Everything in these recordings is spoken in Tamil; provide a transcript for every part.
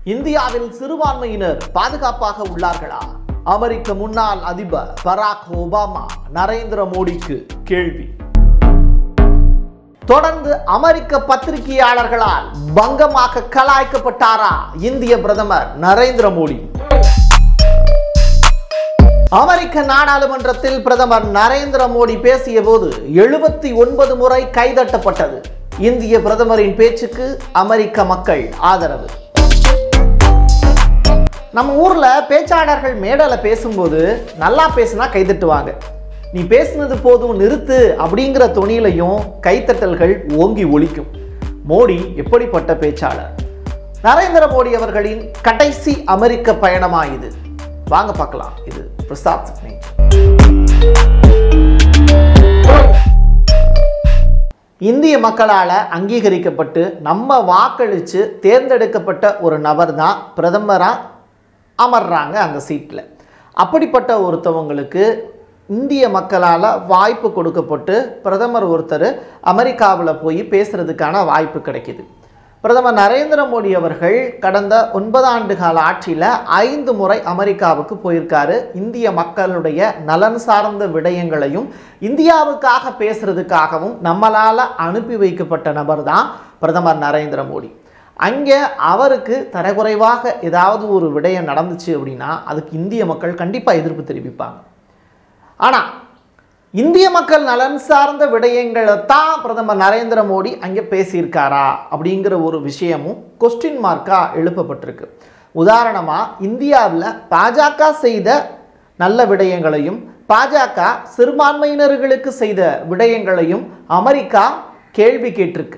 இந்தியாவில் சிறுபான்மையினர் பாதுகாப்பாக உள்ளார்களா அமெரிக்க முன்னாள் அதிபர் பராக் ஒபாமா நரேந்திர மோடிக்கு கேள்வி தொடர்ந்து அமெரிக்க பத்திரிகையாளர்களால் பங்கமாக கலாய்க்கப்பட்டாரா இந்திய பிரதமர் நரேந்திர மோடி அமெரிக்க நாடாளுமன்றத்தில் பிரதமர் நரேந்திர மோடி பேசிய போது எழுபத்தி ஒன்பது முறை கைதட்டப்பட்டது இந்திய பிரதமரின் பேச்சுக்கு அமெரிக்க மக்கள் ஆதரவு நம்ம ஊர்ல பேச்சாளர்கள் மேடையில் பேசும்போது நல்லா பேசுனா கைதட்டுவாங்க நீ பேசுனது போதும் நிறுத்து அப்படிங்கிற துணியிலையும் கைத்தட்டல்கள் ஓங்கி ஒலிக்கும் மோடி எப்படிப்பட்ட பேச்சாளர் நரேந்திர மோடி அவர்களின் கடைசி அமெரிக்க பயணமா இது வாங்க பார்க்கலாம் இது பிரசாத் சிக்னேச்சர் இந்திய மக்களால் அங்கீகரிக்கப்பட்டு நம்ம வாக்களித்து தேர்ந்தெடுக்கப்பட்ட ஒரு நபர் தான் பிரதமராக அமர்றாங்க அந்த சீட்டில் அப்படிப்பட்ட ஒருத்தவங்களுக்கு இந்திய மக்களால் வாய்ப்பு கொடுக்கப்பட்டு பிரதமர் ஒருத்தர் அமெரிக்காவில் போய் பேசுகிறதுக்கான வாய்ப்பு கிடைக்கிது பிரதமர் நரேந்திர மோடி அவர்கள் கடந்த ஒன்பது ஆண்டு கால ஆட்சியில் ஐந்து முறை அமெரிக்காவுக்கு போயிருக்காரு இந்திய மக்களுடைய நலன் சார்ந்த விடயங்களையும் இந்தியாவுக்காக பேசுறதுக்காகவும் நம்மளால் அனுப்பி வைக்கப்பட்ட நபர் தான் பிரதமர் நரேந்திர மோடி அங்கே அவருக்கு தரக்குறைவாக ஏதாவது ஒரு விடயம் நடந்துச்சு அப்படின்னா அதுக்கு இந்திய மக்கள் கண்டிப்பாக எதிர்ப்பு தெரிவிப்பாங்க ஆனால் இந்திய மக்கள் நலன் சார்ந்த விடயங்களை தான் பிரதமர் நரேந்திர மோடி அங்கே பேசியிருக்காரா அப்படிங்கிற ஒரு விஷயமும் கொஸ்டின் மார்க்காக எழுப்பப்பட்டிருக்கு உதாரணமாக இந்தியாவில் பாஜக செய்த நல்ல விடயங்களையும் பாஜக சிறுபான்மையினர்களுக்கு செய்த விடயங்களையும் அமெரிக்கா கேள்வி கேட்டிருக்கு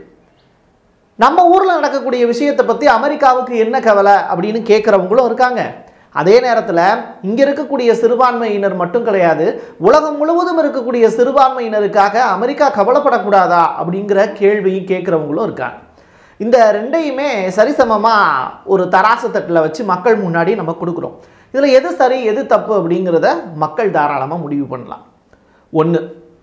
நம்ம ஊரில் நடக்கக்கூடிய விஷயத்தை பற்றி அமெரிக்காவுக்கு என்ன கவலை அப்படின்னு கேட்குறவங்களும் இருக்காங்க அதே நேரத்தில் இங்கே இருக்கக்கூடிய சிறுபான்மையினர் மட்டும் கிடையாது உலகம் முழுவதும் இருக்கக்கூடிய சிறுபான்மையினருக்காக அமெரிக்கா கவலைப்படக்கூடாதா அப்படிங்கிற கேள்வியும் கேட்குறவங்களும் இருக்காங்க இந்த ரெண்டையுமே சரிசமமாக ஒரு தராசு தட்டில் வச்சு மக்கள் முன்னாடி நம்ம கொடுக்குறோம் இதில் எது சரி எது தப்பு அப்படிங்கிறத மக்கள் தாராளமாக முடிவு பண்ணலாம் ஒன்று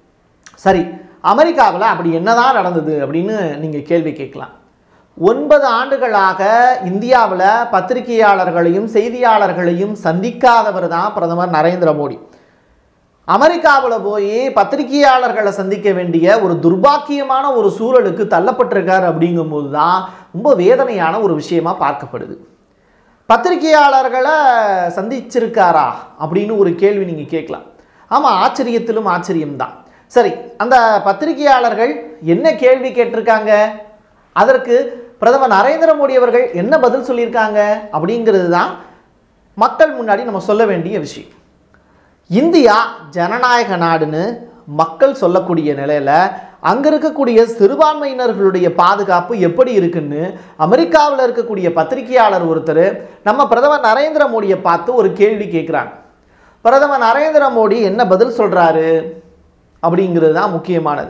சரி அமெரிக்காவில் அப்படி என்னதான் நடந்தது அப்படின்னு நீங்கள் கேள்வி கேட்கலாம் ஒன்பது ஆண்டுகளாக இந்தியாவில் பத்திரிகையாளர்களையும் செய்தியாளர்களையும் சந்திக்காதவர் தான் பிரதமர் நரேந்திர மோடி அமெரிக்காவில் போய் பத்திரிகையாளர்களை சந்திக்க வேண்டிய ஒரு துர்பாக்கியமான ஒரு சூழலுக்கு தள்ளப்பட்டிருக்கார் அப்படிங்கும்போது தான் ரொம்ப வேதனையான ஒரு விஷயமா பார்க்கப்படுது பத்திரிகையாளர்களை சந்திச்சிருக்காரா அப்படின்னு ஒரு கேள்வி நீங்கள் கேட்கலாம் ஆமாம் ஆச்சரியத்திலும் ஆச்சரியம்தான் சரி அந்த பத்திரிகையாளர்கள் என்ன கேள்வி கேட்டிருக்காங்க அதற்கு பிரதமர் நரேந்திர மோடி அவர்கள் என்ன பதில் சொல்லியிருக்காங்க அப்படிங்கிறது தான் மக்கள் முன்னாடி நம்ம சொல்ல வேண்டிய விஷயம் இந்தியா ஜனநாயக நாடுன்னு மக்கள் சொல்லக்கூடிய நிலையில் அங்கே இருக்கக்கூடிய சிறுபான்மையினர்களுடைய பாதுகாப்பு எப்படி இருக்குன்னு அமெரிக்காவில் இருக்கக்கூடிய பத்திரிகையாளர் ஒருத்தர் நம்ம பிரதமர் நரேந்திர மோடியை பார்த்து ஒரு கேள்வி கேட்குறாங்க பிரதமர் நரேந்திர மோடி என்ன பதில் சொல்கிறாரு அப்படிங்கிறது தான் முக்கியமானது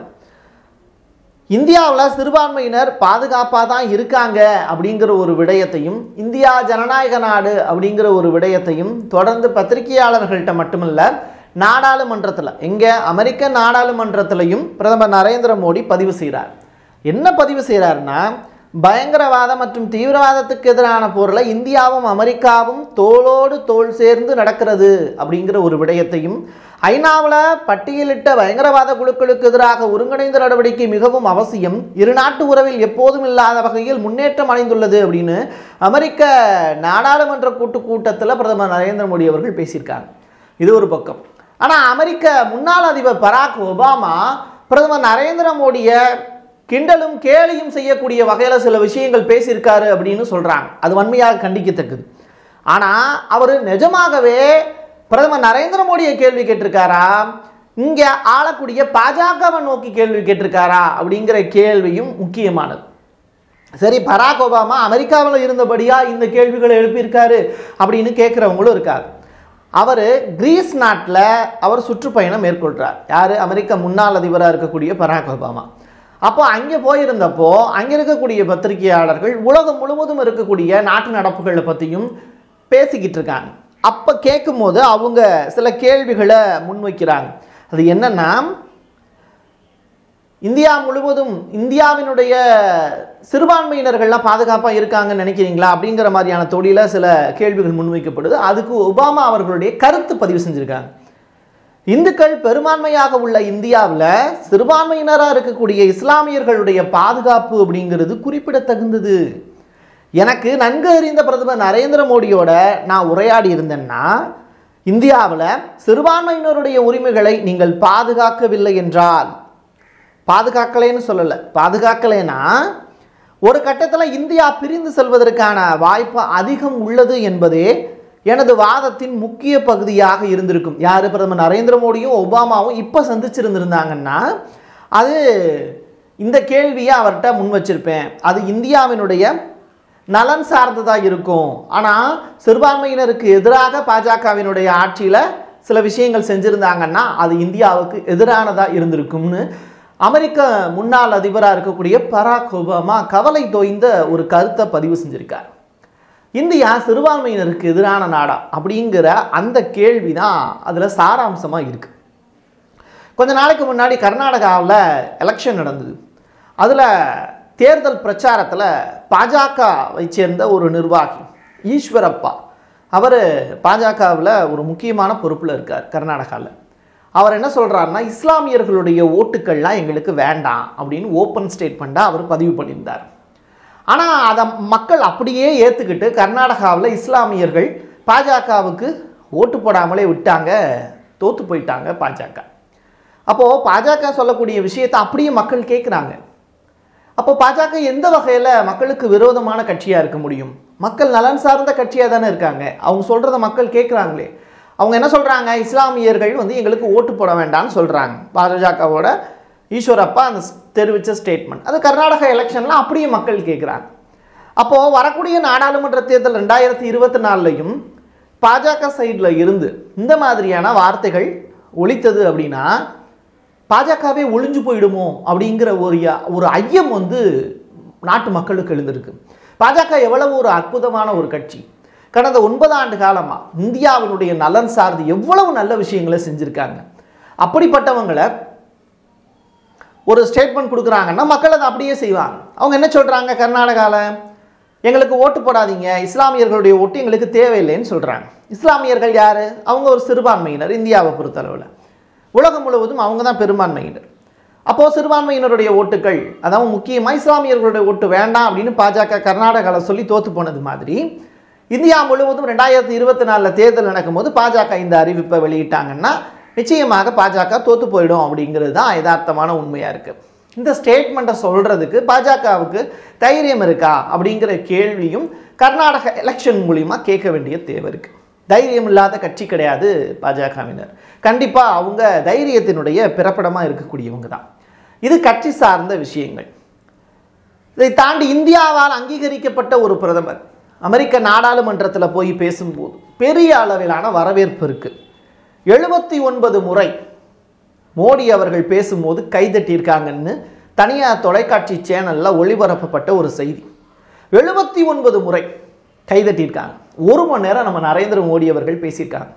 இந்தியாவில் சிறுபான்மையினர் பாதுகாப்பாக தான் இருக்காங்க அப்படிங்கிற ஒரு விடயத்தையும் இந்தியா ஜனநாயக நாடு அப்படிங்கிற ஒரு விடயத்தையும் தொடர்ந்து பத்திரிகையாளர்கள்ட்ட மட்டுமல்ல நாடாளுமன்றத்தில் எங்கே அமெரிக்க நாடாளுமன்றத்திலையும் பிரதமர் நரேந்திர மோடி பதிவு செய்கிறார் என்ன பதிவு செய்கிறாருன்னா பயங்கரவாதம் மற்றும் தீவிரவாதத்துக்கு எதிரான போரில் இந்தியாவும் அமெரிக்காவும் தோளோடு தோள் சேர்ந்து நடக்கிறது அப்படிங்கிற ஒரு விடயத்தையும் ஐநாவில் பட்டியலிட்ட பயங்கரவாத குழுக்களுக்கு எதிராக ஒருங்கிணைந்த நடவடிக்கை மிகவும் அவசியம் இரு நாட்டு உறவில் எப்போதும் இல்லாத வகையில் முன்னேற்றம் அடைந்துள்ளது அப்படின்னு அமெரிக்க நாடாளுமன்ற கூட்டு கூட்டத்தில் பிரதமர் நரேந்திர மோடி அவர்கள் பேசியிருக்காங்க இது ஒரு பக்கம் ஆனால் அமெரிக்க முன்னாள் அதிபர் பராக் ஒபாமா பிரதமர் நரேந்திர மோடியை கிண்டலும் கேலியும் செய்யக்கூடிய வகையில் சில விஷயங்கள் பேசியிருக்காரு அப்படின்னு சொல்கிறாங்க அது வன்மையாக கண்டிக்கத்தக்கது ஆனால் அவர் நிஜமாகவே பிரதமர் நரேந்திர மோடியை கேள்வி கேட்டிருக்காரா இங்கே ஆளக்கூடிய பாஜகவை நோக்கி கேள்வி கேட்டிருக்காரா அப்படிங்கிற கேள்வியும் முக்கியமானது சரி பராக் ஒபாமா அமெரிக்காவில் இருந்தபடியா இந்த கேள்விகளை எழுப்பியிருக்காரு அப்படின்னு கேட்குறவங்களும் இருக்காரு அவர் கிரீஸ் நாட்டில் அவர் சுற்றுப்பயணம் மேற்கொள்கிறார் யார் அமெரிக்க முன்னாள் அதிபராக இருக்கக்கூடிய பராக் ஒபாமா அப்போ அங்கே போயிருந்தப்போ அங்கே இருக்கக்கூடிய பத்திரிகையாளர்கள் உலகம் முழுவதும் இருக்கக்கூடிய நாட்டு நடப்புகளை பற்றியும் பேசிக்கிட்டு இருக்காங்க அப்போ கேட்கும்போது அவங்க சில கேள்விகளை முன்வைக்கிறாங்க அது என்னன்னா இந்தியா முழுவதும் இந்தியாவினுடைய சிறுபான்மையினர்கள்லாம் பாதுகாப்பாக இருக்காங்கன்னு நினைக்கிறீங்களா அப்படிங்கிற மாதிரியான தொழில சில கேள்விகள் முன்வைக்கப்படுது அதுக்கு ஒபாமா அவர்களுடைய கருத்து பதிவு செஞ்சுருக்காங்க இந்துக்கள் பெரும்பான்மையாக உள்ள இந்தியாவில் சிறுபான்மையினராக இருக்கக்கூடிய இஸ்லாமியர்களுடைய பாதுகாப்பு அப்படிங்கிறது குறிப்பிடத்தகுந்தது எனக்கு நன்கு அறிந்த பிரதமர் நரேந்திர மோடியோட நான் உரையாடி இருந்தேன்னா இந்தியாவில் சிறுபான்மையினருடைய உரிமைகளை நீங்கள் பாதுகாக்கவில்லை என்றால் பாதுகாக்கலைன்னு சொல்லலை பாதுகாக்கலைன்னா ஒரு கட்டத்தில் இந்தியா பிரிந்து செல்வதற்கான வாய்ப்பு அதிகம் உள்ளது என்பதே எனது வாதத்தின் முக்கிய பகுதியாக இருந்திருக்கும் யார் பிரதமர் நரேந்திர மோடியும் ஒபாமாவும் இப்போ சந்திச்சிருந்திருந்தாங்கன்னா அது இந்த கேள்வியை அவர்கிட்ட முன் வச்சிருப்பேன் அது இந்தியாவினுடைய நலன் சார்ந்ததாக இருக்கும் ஆனால் சிறுபான்மையினருக்கு எதிராக பாஜகவினுடைய ஆட்சியில் சில விஷயங்கள் செஞ்சுருந்தாங்கன்னா அது இந்தியாவுக்கு எதிரானதாக இருந்திருக்கும்னு அமெரிக்க முன்னாள் அதிபராக இருக்கக்கூடிய பராக் ஒபாமா கவலை தோய்ந்த ஒரு கருத்தை பதிவு செஞ்சிருக்கார் இந்தியா சிறுபான்மையினருக்கு எதிரான நாடா அப்படிங்கிற அந்த கேள்வி தான் அதில் சாராம்சமாக இருக்குது கொஞ்ச நாளைக்கு முன்னாடி கர்நாடகாவில் எலெக்ஷன் நடந்தது அதில் தேர்தல் பிரச்சாரத்தில் பாஜகவை சேர்ந்த ஒரு நிர்வாகி ஈஸ்வரப்பா அவர் பாஜகவில் ஒரு முக்கியமான பொறுப்பில் இருக்கார் கர்நாடகாவில் அவர் என்ன சொல்கிறாருன்னா இஸ்லாமியர்களுடைய ஓட்டுக்கள்லாம் எங்களுக்கு வேண்டாம் அப்படின்னு ஓப்பன் ஸ்டேட்மெண்ட்டாக அவர் பதிவு பண்ணியிருந்தார் ஆனால் அதை மக்கள் அப்படியே ஏற்றுக்கிட்டு கர்நாடகாவில் இஸ்லாமியர்கள் பாஜகவுக்கு ஓட்டு போடாமலே விட்டாங்க தோற்று போயிட்டாங்க பாஜக அப்போது பாஜக சொல்லக்கூடிய விஷயத்தை அப்படியே மக்கள் கேட்குறாங்க அப்போ பாஜக எந்த வகையில் மக்களுக்கு விரோதமான கட்சியாக இருக்க முடியும் மக்கள் நலன் சார்ந்த கட்சியாக தானே இருக்காங்க அவங்க சொல்கிறத மக்கள் கேட்குறாங்களே அவங்க என்ன சொல்கிறாங்க இஸ்லாமியர்கள் வந்து எங்களுக்கு ஓட்டு போட வேண்டாம்னு சொல்கிறாங்க பாஜகவோட ஈஸ்வரப்பா அந்த தெரிவித்த ஸ்டேட்மெண்ட் அது கர்நாடகா எலெக்ஷனில் அப்படியே மக்கள் கேட்குறாங்க அப்போது வரக்கூடிய நாடாளுமன்ற தேர்தல் ரெண்டாயிரத்தி இருபத்தி நாலுலையும் பாஜக சைடில் இருந்து இந்த மாதிரியான வார்த்தைகள் ஒலித்தது அப்படின்னா பாஜகவே ஒளிஞ்சு போயிடுமோ அப்படிங்கிற ஒரு ய- ஒரு ஐயம் வந்து நாட்டு மக்களுக்கு எழுந்திருக்கு பாஜக எவ்வளவு ஒரு அற்புதமான ஒரு கட்சி கடந்த ஒன்பது ஆண்டு காலமாக இந்தியாவினுடைய நலன் சார்ந்து எவ்வளவு நல்ல விஷயங்களை செஞ்சுருக்காங்க அப்படிப்பட்டவங்களை ஒரு ஸ்டேட்மெண்ட் கொடுக்குறாங்கன்னா மக்கள் அதை அப்படியே செய்வாங்க அவங்க என்ன சொல்கிறாங்க கர்நாடகாவில் எங்களுக்கு ஓட்டு போடாதீங்க இஸ்லாமியர்களுடைய ஓட்டு எங்களுக்கு தேவையில்லைன்னு சொல்கிறாங்க இஸ்லாமியர்கள் யார் அவங்க ஒரு சிறுபான்மையினர் இந்தியாவை பொறுத்தளவில் உலகம் முழுவதும் அவங்க தான் பெரும்பான்மையினர் அப்போது சிறுபான்மையினருடைய ஓட்டுகள் அதாவது முக்கியமாக இஸ்லாமியர்களுடைய ஓட்டு வேண்டாம் அப்படின்னு பாஜக கர்நாடகாவில் சொல்லி தோத்து போனது மாதிரி இந்தியா முழுவதும் ரெண்டாயிரத்தி இருபத்தி நாலில் தேர்தல் நடக்கும்போது பாஜக இந்த அறிவிப்பை வெளியிட்டாங்கன்னா நிச்சயமாக பாஜக தோத்து போயிடும் அப்படிங்கிறது தான் யதார்த்தமான உண்மையாக இருக்குது இந்த ஸ்டேட்மெண்ட்டை சொல்கிறதுக்கு பாஜகவுக்கு தைரியம் இருக்கா அப்படிங்கிற கேள்வியும் கர்நாடக எலெக்ஷன் மூலிமா கேட்க வேண்டிய தேவை இருக்குது தைரியம் இல்லாத கட்சி கிடையாது பாஜகவினர் கண்டிப்பாக அவங்க தைரியத்தினுடைய பிறப்பிடமாக இருக்கக்கூடியவங்க தான் இது கட்சி சார்ந்த விஷயங்கள் இதை தாண்டி இந்தியாவால் அங்கீகரிக்கப்பட்ட ஒரு பிரதமர் அமெரிக்க நாடாளுமன்றத்தில் போய் பேசும்போது பெரிய அளவிலான வரவேற்பு இருக்குது எழுபத்தி ஒன்பது முறை மோடி அவர்கள் பேசும்போது கைதட்டியிருக்காங்கன்னு தனியார் தொலைக்காட்சி சேனலில் ஒளிபரப்பப்பட்ட ஒரு செய்தி எழுபத்தி ஒன்பது முறை கைதட்டியிருக்காங்க ஒரு மணி நேரம் நம்ம நரேந்திர மோடி அவர்கள் பேசியிருக்காங்க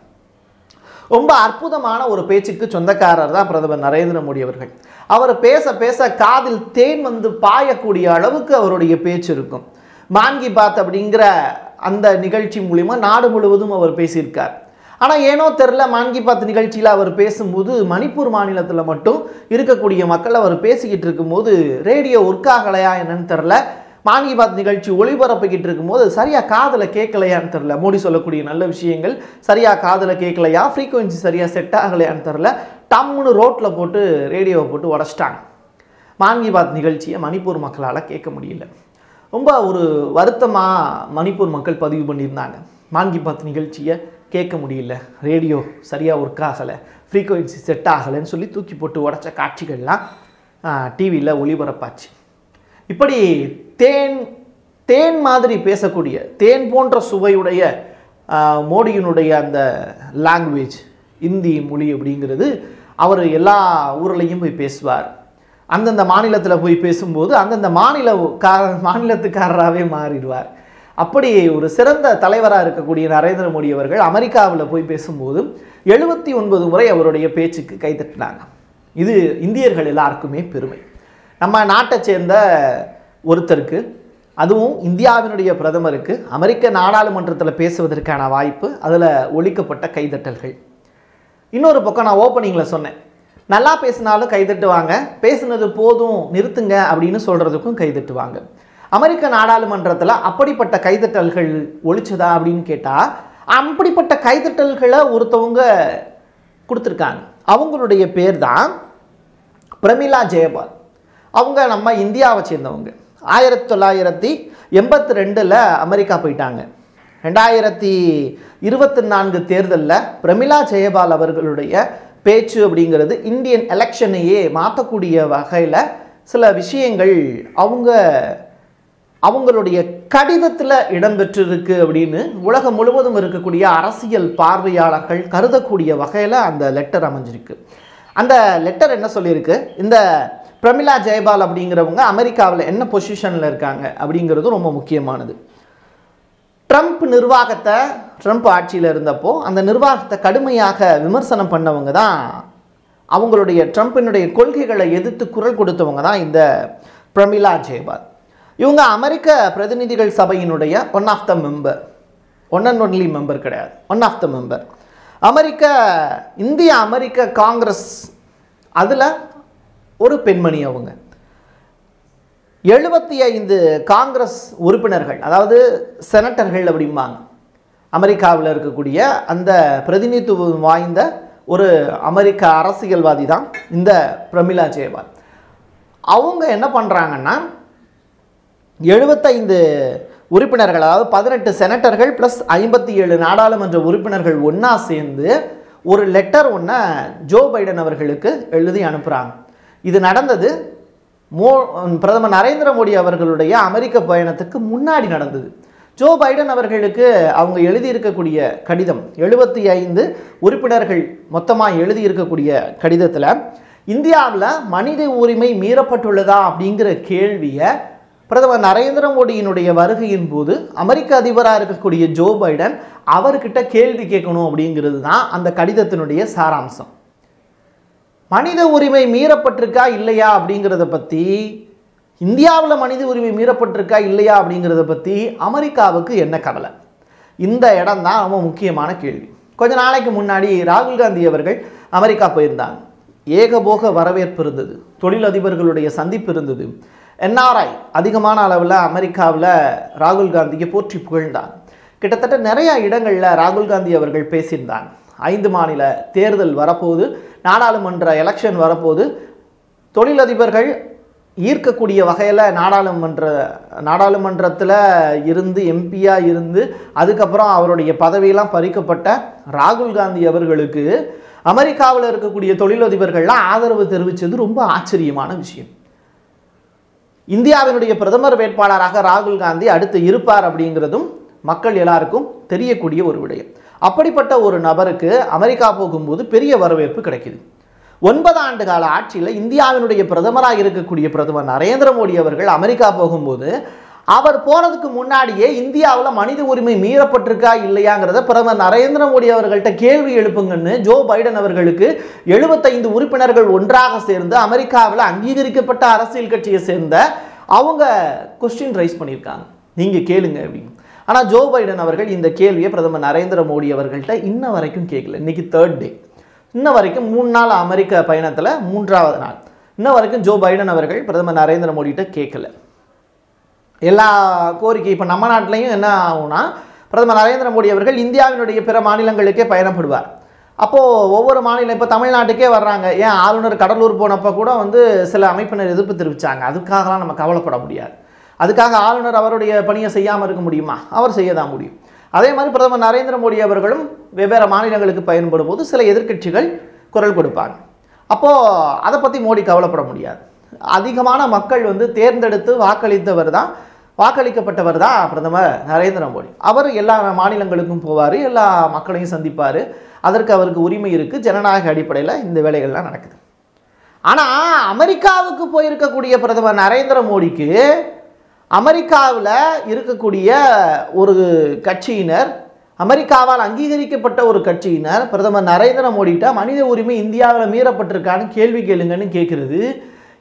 ரொம்ப அற்புதமான ஒரு பேச்சுக்கு சொந்தக்காரர் தான் பிரதமர் நரேந்திர மோடி அவர்கள் அவர் பேச பேச காதில் தேன் வந்து பாயக்கூடிய அளவுக்கு அவருடைய பேச்சு இருக்கும் மான் கி பாத் அப்படிங்கிற அந்த நிகழ்ச்சி மூலிமா நாடு முழுவதும் அவர் பேசியிருக்கார் ஆனால் ஏனோ தெரில மான் கி பாத் நிகழ்ச்சியில் அவர் பேசும்போது மணிப்பூர் மாநிலத்தில் மட்டும் இருக்கக்கூடிய மக்கள் அவர் பேசிக்கிட்டு இருக்கும்போது ரேடியோ ஒர்க் ஆகலையா என்னன்னு தெரில மான் கி பாத் நிகழ்ச்சி ஒளிபரப்பிக்கிட்டு இருக்கும்போது சரியாக காதில் கேட்கலையான்னு தெரில மோடி சொல்லக்கூடிய நல்ல விஷயங்கள் சரியாக காதில் கேட்கலையா ஃப்ரீக்குவென்சி சரியாக செட் ஆகலையான்னு தெரில டம்முன்னு ரோட்டில் போட்டு ரேடியோவை போட்டு உடச்சிட்டாங்க மான் கி பாத் நிகழ்ச்சியை மணிப்பூர் மக்களால் கேட்க முடியல ரொம்ப ஒரு வருத்தமாக மணிப்பூர் மக்கள் பதிவு பண்ணியிருந்தாங்க மான் கி பாத் நிகழ்ச்சியை கேட்க முடியல ரேடியோ சரியாக ஒர்க் ஆகலை ஃப்ரீக்குவென்சி செட் ஆகலைன்னு சொல்லி தூக்கி போட்டு உடச்ச காட்சிகள்லாம் டிவியில் ஒளிபரப்பாச்சு இப்படி தேன் தேன் மாதிரி பேசக்கூடிய தேன் போன்ற சுவையுடைய ஆஹ், மோடியினுடைய அந்த லாங்குவேஜ் இந்தி மொழி அப்படிங்கிறது அவர் எல்லா ஊர்லேயும் போய் பேசுவார் அந்தந்த மாநிலத்தில் போய் பேசும்போது அந்தந்த மாநில கார மாநிலத்துக்காரராகவே மாறிடுவார் அப்படி ஒரு சிறந்த தலைவராக இருக்கக்கூடிய நரேந்திர மோடி அவர்கள் அமெரிக்காவில் போய் பேசும்போது எழுபத்தி ஒன்பது முறை அவருடைய பேச்சுக்கு கைதட்டினாங்க இது இந்தியர்கள் எல்லாருக்குமே பெருமை நம்ம நாட்டை சேர்ந்த ஒருத்தருக்கு அதுவும் இந்தியாவினுடைய பிரதமருக்கு அமெரிக்க நாடாளுமன்றத்தில் பேசுவதற்கான வாய்ப்பு அதில் ஒழிக்கப்பட்ட கைதட்டல்கள் இன்னொரு பக்கம் நான் ஓப்பனிங்கில் சொன்னேன் நல்லா பேசினாலும் கைதட்டுவாங்க பேசுனது போதும் நிறுத்துங்க அப்படின்னு சொல்கிறதுக்கும் கைதட்டுவாங்க அமெரிக்க நாடாளுமன்றத்தில் அப்படிப்பட்ட கைதட்டல்கள் ஒழிச்சதா அப்படின்னு கேட்டால் அப்படிப்பட்ட கைதட்டல்களை ஒருத்தவங்க கொடுத்துருக்காங்க அவங்களுடைய பேர் தான் பிரமிளா ஜெயபால் அவங்க நம்ம இந்தியாவை சேர்ந்தவங்க ஆயிரத்தி தொள்ளாயிரத்தி எண்பத்தி ரெண்டில் அமெரிக்கா போயிட்டாங்க ரெண்டாயிரத்தி இருபத்தி நான்கு தேர்தலில் பிரமிளா ஜெயபால் அவர்களுடைய பேச்சு அப்படிங்கிறது இந்தியன் எலெக்ஷனையே மாற்றக்கூடிய வகையில் சில விஷயங்கள் அவங்க அவங்களுடைய கடிதத்தில் இடம்பெற்றிருக்கு அப்படின்னு உலகம் முழுவதும் இருக்கக்கூடிய அரசியல் பார்வையாளர்கள் கருதக்கூடிய வகையில் அந்த லெட்டர் அமைஞ்சிருக்கு அந்த லெட்டர் என்ன சொல்லியிருக்கு இந்த பிரமிளா ஜெயபால் அப்படிங்கிறவங்க அமெரிக்காவில் என்ன பொசிஷனில் இருக்காங்க அப்படிங்கிறது ரொம்ப முக்கியமானது ட்ரம்ப் நிர்வாகத்தை ட்ரம்ப் ஆட்சியில் இருந்தப்போ அந்த நிர்வாகத்தை கடுமையாக விமர்சனம் பண்ணவங்க தான் அவங்களுடைய ட்ரம்ப்பினுடைய கொள்கைகளை எதிர்த்து குரல் கொடுத்தவங்க தான் இந்த பிரமிளா ஜெயபால் இவங்க அமெரிக்க பிரதிநிதிகள் சபையினுடைய one of the member one and only member கிடையாது ஒன் ஆஃப் த மெம்பர் அமெரிக்க இந்திய அமெரிக்க காங்கிரஸ் அதில் ஒரு பெண்மணி அவங்க எழுபத்தி ஐந்து காங்கிரஸ் உறுப்பினர்கள் அதாவது செனட்டர்கள் அப்படிம்பாங்க அமெரிக்காவில் இருக்கக்கூடிய அந்த பிரதிநிதித்துவம் வாய்ந்த ஒரு அமெரிக்க அரசியல்வாதி தான் இந்த பிரமிளா ஜெயபால் அவங்க என்ன பண்ணுறாங்கன்னா எழுபத்தைந்து உறுப்பினர்கள் அதாவது பதினெட்டு செனட்டர்கள் ப்ளஸ் ஐம்பத்தி ஏழு நாடாளுமன்ற உறுப்பினர்கள் ஒன்றா சேர்ந்து ஒரு லெட்டர் ஒன்றை ஜோ பைடன் அவர்களுக்கு எழுதி அனுப்புகிறாங்க இது நடந்தது மோ பிரதமர் நரேந்திர மோடி அவர்களுடைய அமெரிக்க பயணத்துக்கு முன்னாடி நடந்தது ஜோ பைடன் அவர்களுக்கு அவங்க எழுதியிருக்கக்கூடிய கடிதம் எழுபத்தி ஐந்து உறுப்பினர்கள் மொத்தமாக எழுதியிருக்கக்கூடிய கடிதத்தில் இந்தியாவில் மனித உரிமை மீறப்பட்டுள்ளதா அப்படிங்கிற கேள்வியை பிரதமர் நரேந்திர மோடியினுடைய வருகையின் போது அமெரிக்க அதிபராக இருக்கக்கூடிய ஜோ பைடன் அவர்கிட்ட கேள்வி கேட்கணும் அப்படிங்கிறது தான் அந்த கடிதத்தினுடைய சாராம்சம் மனித உரிமை மீறப்பட்டிருக்கா இல்லையா அப்படிங்கிறத பற்றி இந்தியாவில் மனித உரிமை மீறப்பட்டிருக்கா இல்லையா அப்படிங்கிறத பற்றி அமெரிக்காவுக்கு என்ன கவலை இந்த இடம் தான் ரொம்ப முக்கியமான கேள்வி கொஞ்ச நாளைக்கு முன்னாடி ராகுல் காந்தி அவர்கள் அமெரிக்கா போயிருந்தாங்க ஏகபோக வரவேற்பு இருந்தது தொழிலதிபர்களுடைய சந்திப்பு இருந்தது என்ஆர்ஐ அதிகமான அளவில் அமெரிக்காவில் ராகுல் காந்தியை போற்றி புகழ்ந்தாங்க கிட்டத்தட்ட நிறைய இடங்களில் ராகுல் காந்தி அவர்கள் பேசியிருந்தாங்க ஐந்து மாநில தேர்தல் வரப்போகுது நாடாளுமன்ற எலெக்ஷன் வரப்போகுது தொழிலதிபர்கள் ஈர்க்கக்கூடிய வகையில் நாடாளுமன்ற நாடாளுமன்றத்தில் இருந்து எம்பியாக இருந்து அதுக்கப்புறம் அவருடைய பதவியெல்லாம் பறிக்கப்பட்ட ராகுல் காந்தி அவர்களுக்கு அமெரிக்காவில் இருக்கக்கூடிய தொழிலதிபர்கள்லாம் ஆதரவு தெரிவித்தது ரொம்ப ஆச்சரியமான விஷயம் இந்தியாவினுடைய பிரதமர் வேட்பாளராக ராகுல் காந்தி அடுத்து இருப்பார் அப்படிங்கிறதும் மக்கள் எல்லாருக்கும் தெரியக்கூடிய ஒரு விடயம் அப்படிப்பட்ட ஒரு நபருக்கு அமெரிக்கா போகும்போது பெரிய வரவேற்பு கிடைக்குது ஒன்பது ஆண்டு கால ஆட்சியில் இந்தியாவினுடைய பிரதமராக இருக்கக்கூடிய பிரதமர் நரேந்திர மோடி அவர்கள் அமெரிக்கா போகும்போது அவர் போகிறதுக்கு முன்னாடியே இந்தியாவில் மனித உரிமை மீறப்பட்டிருக்கா இல்லையாங்கிறத பிரதமர் நரேந்திர மோடி அவர்கள்ட்ட கேள்வி எழுப்புங்கன்னு ஜோ பைடன் அவர்களுக்கு எழுபத்தைந்து உறுப்பினர்கள் ஒன்றாக சேர்ந்து அமெரிக்காவில் அங்கீகரிக்கப்பட்ட அரசியல் கட்சியை சேர்ந்த அவங்க கொஸ்டின் ரைஸ் பண்ணியிருக்காங்க நீங்கள் கேளுங்க அப்படின்னு ஆனால் ஜோ பைடன் அவர்கள் இந்த கேள்வியை பிரதமர் நரேந்திர மோடி அவர்கள்ட்ட இன்ன வரைக்கும் கேட்கல இன்னைக்கு தேர்ட் டே இன்ன வரைக்கும் மூணு நாள் அமெரிக்க பயணத்தில் மூன்றாவது நாள் இன்ன வரைக்கும் ஜோ பைடன் அவர்கள் பிரதமர் நரேந்திர மோடிகிட்ட கேட்கல எல்லா கோரிக்கை இப்போ நம்ம நாட்டிலையும் என்ன ஆகும்னா பிரதமர் நரேந்திர மோடி அவர்கள் இந்தியாவினுடைய பிற மாநிலங்களுக்கே பயணப்படுவார் அப்போது ஒவ்வொரு மாநிலம் இப்போ தமிழ்நாட்டுக்கே வர்றாங்க ஏன் ஆளுநர் கடலூர் போனப்போ கூட வந்து சில அமைப்பினர் எதிர்ப்பு தெரிவித்தாங்க அதுக்காகலாம் நம்ம கவலைப்பட முடியாது அதுக்காக ஆளுநர் அவருடைய பணியை செய்யாமல் இருக்க முடியுமா அவர் செய்ய தான் முடியும் அதே மாதிரி பிரதமர் நரேந்திர மோடி அவர்களும் வெவ்வேறு மாநிலங்களுக்கு பயன்படும் போது சில எதிர்க்கட்சிகள் குரல் கொடுப்பாங்க அப்போது அதை பற்றி மோடி கவலைப்பட முடியாது அதிகமான மக்கள் வந்து தேர்ந்தெடுத்து வாக்களித்தவர் தான் வாக்களிக்கப்பட்டவர் தான் பிரதமர் நரேந்திர மோடி அவர் எல்லா மாநிலங்களுக்கும் போவார் எல்லா மக்களையும் சந்திப்பார் அதற்கு அவருக்கு உரிமை இருக்குது ஜனநாயக அடிப்படையில் இந்த வேலைகள்லாம் நடக்குது ஆனால் அமெரிக்காவுக்கு போயிருக்கக்கூடிய பிரதமர் நரேந்திர மோடிக்கு அமெரிக்காவில் இருக்கக்கூடிய ஒரு கட்சியினர் அமெரிக்காவால் அங்கீகரிக்கப்பட்ட ஒரு கட்சியினர் பிரதமர் நரேந்திர மோடிகிட்ட மனித உரிமை இந்தியாவில் மீறப்பட்டிருக்கான்னு கேள்வி கேளுங்கன்னு கேட்குறது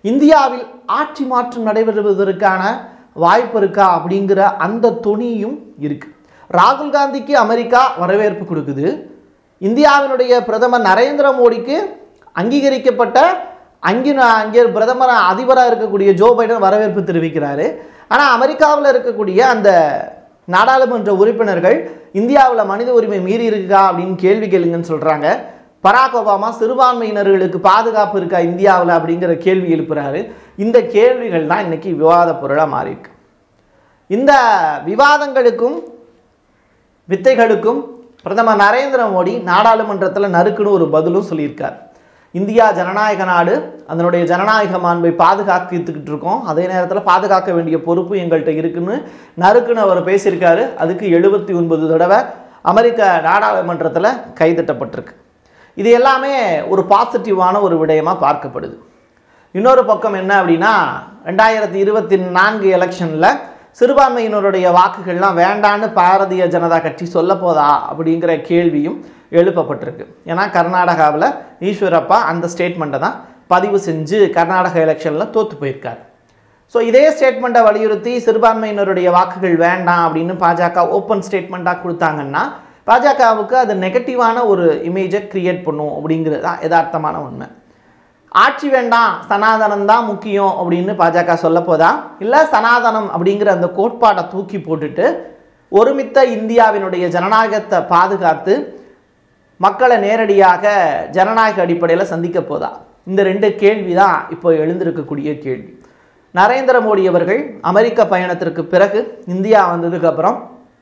இந்தியாவில் ஆட்சி மாற்றம் நடைபெறுவதற்கான வாய்ப்பு இருக்கா அப்படிங்கிற அந்த துணியும் இருக்கு ராகுல் காந்திக்கு அமெரிக்கா வரவேற்பு கொடுக்குது இந்தியாவினுடைய பிரதமர் நரேந்திர மோடிக்கு அங்கீகரிக்கப்பட்ட அங்கே அங்கே பிரதமர் அதிபராக இருக்கக்கூடிய ஜோ பைடன் வரவேற்பு தெரிவிக்கிறாரு ஆனால் அமெரிக்காவில் இருக்கக்கூடிய அந்த நாடாளுமன்ற உறுப்பினர்கள் இந்தியாவில் மனித உரிமை மீறி இருக்கா அப்படின்னு கேள்வி கேளுங்கன்னு சொல்கிறாங்க பராக் ஒபாமா சிறுபான்மையினர்களுக்கு பாதுகாப்பு இருக்கா இந்தியாவில் அப்படிங்கிற கேள்வி எழுப்புறாரு இந்த கேள்விகள் தான் இன்னைக்கு விவாத பொருளாக மாறியிருக்கு இந்த விவாதங்களுக்கும் வித்தைகளுக்கும் பிரதமர் நரேந்திர மோடி நாடாளுமன்றத்தில் நறுக்குன்னு ஒரு பதிலும் சொல்லியிருக்கார் இந்தியா ஜனநாயக நாடு அதனுடைய ஜனநாயக மாண்பை பாதுகாத்துக்கிட்டு இருக்கோம் அதே நேரத்தில் பாதுகாக்க வேண்டிய பொறுப்பு எங்கள்கிட்ட இருக்குன்னு நறுக்குன்னு அவர் பேசியிருக்காரு அதுக்கு எழுபத்தி ஒன்பது தடவை அமெரிக்க நாடாளுமன்றத்தில் கைதட்டப்பட்டிருக்கு இது எல்லாமே ஒரு பாசிட்டிவான ஒரு விடயமாக பார்க்கப்படுது இன்னொரு பக்கம் என்ன அப்படின்னா ரெண்டாயிரத்தி இருபத்தி நான்கு எலெக்ஷனில் சிறுபான்மையினருடைய வாக்குகள்லாம் வேண்டான்னு பாரதிய ஜனதா கட்சி சொல்ல போதா அப்படிங்கிற கேள்வியும் எழுப்பப்பட்டிருக்கு ஏன்னா கர்நாடகாவில் ஈஸ்வரப்பா அந்த ஸ்டேட்மெண்ட்டை தான் பதிவு செஞ்சு கர்நாடக எலெக்ஷனில் தோற்று போயிருக்காரு ஸோ இதே ஸ்டேட்மெண்ட்டை வலியுறுத்தி சிறுபான்மையினருடைய வாக்குகள் வேண்டாம் அப்படின்னு பாஜக ஓப்பன் ஸ்டேட்மெண்ட்டாக கொடுத்தாங்கன்னா பாஜகவுக்கு அது நெகட்டிவான ஒரு இமேஜை கிரியேட் பண்ணும் அப்படிங்கிறது தான் யதார்த்தமான உண்மை ஆட்சி வேண்டாம் சனாதனம் தான் முக்கியம் அப்படின்னு பாஜக சொல்ல போதா இல்லை சனாதனம் அப்படிங்கிற அந்த கோட்பாட்டை தூக்கி போட்டுட்டு ஒருமித்த இந்தியாவினுடைய ஜனநாயகத்தை பாதுகாத்து மக்களை நேரடியாக ஜனநாயக அடிப்படையில் சந்திக்க போதா இந்த ரெண்டு கேள்வி தான் இப்போ எழுந்திருக்கக்கூடிய கேள்வி நரேந்திர மோடி அவர்கள் அமெரிக்க பயணத்திற்கு பிறகு இந்தியா வந்ததுக்கப்புறம்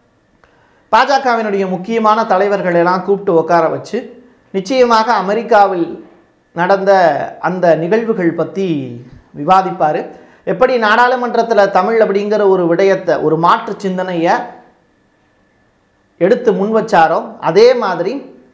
பாஜகவினுடைய முக்கியமான தலைவர்கள் எல்லாம் கூப்பிட்டு உட்கார வச்சு நிச்சயமாக அமெரிக்காவில் நடந்த அந்த நிகழ்வுகள் பற்றி விவாதிப்பார் எப்படி நாடாளுமன்றத்தில் தமிழ் அப்படிங்கிற ஒரு விடயத்தை ஒரு மாற்று சிந்தனையை எடுத்து முன் வச்சாரோ அதே மாதிரி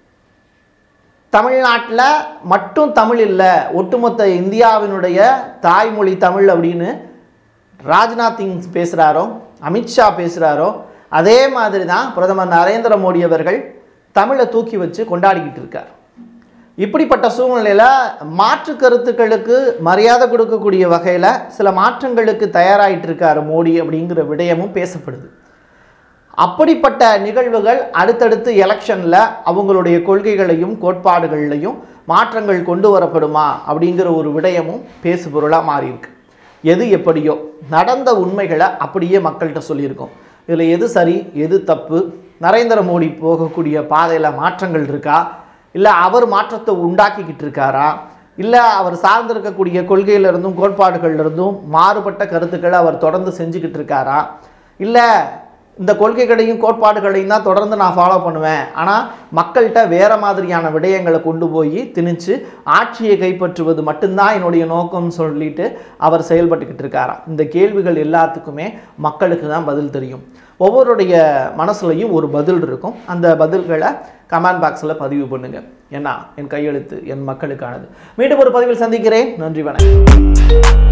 தமிழ்நாட்டில் மட்டும் தமிழ் இல்லை ஒட்டுமொத்த இந்தியாவினுடைய தாய்மொழி தமிழ் அப்படின்னு ராஜ்நாத் சிங் பேசுகிறாரோ அமித்ஷா பேசுகிறாரோ அதே மாதிரி தான் பிரதமர் நரேந்திர மோடி அவர்கள் தமிழை தூக்கி வச்சு கொண்டாடிக்கிட்டு இருக்கார் இப்படிப்பட்ட சூழ்நிலையில் மாற்று கருத்துக்களுக்கு மரியாதை கொடுக்கக்கூடிய வகையில் சில மாற்றங்களுக்கு தயாராகிட்டு இருக்கார் மோடி அப்படிங்கிற விடயமும் பேசப்படுது அப்படிப்பட்ட நிகழ்வுகள் அடுத்தடுத்து எலெக்ஷனில் அவங்களுடைய கொள்கைகளையும் கோட்பாடுகளையும் மாற்றங்கள் கொண்டு வரப்படுமா அப்படிங்கிற ஒரு விடயமும் பேசுபொருளாக மாறியிருக்கு எது எப்படியோ நடந்த உண்மைகளை அப்படியே மக்கள்கிட்ட சொல்லியிருக்கோம் இதில் எது சரி எது தப்பு நரேந்திர மோடி போகக்கூடிய பாதையில் மாற்றங்கள் இருக்கா இல்லை அவர் மாற்றத்தை உண்டாக்கிக்கிட்டு இருக்காரா இல்லை அவர் சார்ந்திருக்கக்கூடிய கொள்கையிலிருந்தும் கோட்பாடுகள்லேருந்தும் மாறுபட்ட கருத்துக்களை அவர் தொடர்ந்து செஞ்சுக்கிட்டு இருக்காரா இல்லை இந்த கொள்கைகளையும் கோட்பாடுகளையும் தான் தொடர்ந்து நான் ஃபாலோ பண்ணுவேன் ஆனால் மக்கள்கிட்ட வேறு மாதிரியான விடயங்களை கொண்டு போய் திணிச்சு ஆட்சியை கைப்பற்றுவது மட்டும்தான் என்னுடைய நோக்கம்னு சொல்லிட்டு அவர் செயல்பட்டுக்கிட்டு இருக்காராம் இந்த கேள்விகள் எல்லாத்துக்குமே மக்களுக்கு தான் பதில் தெரியும் ஒவ்வொருடைய மனசுலையும் ஒரு பதில் இருக்கும் அந்த பதில்களை கமெண்ட் பாக்ஸில் பதிவு பண்ணுங்கள் ஏன்னா என் கையெழுத்து என் மக்களுக்கானது மீண்டும் ஒரு பதிவில் சந்திக்கிறேன் நன்றி வணக்கம்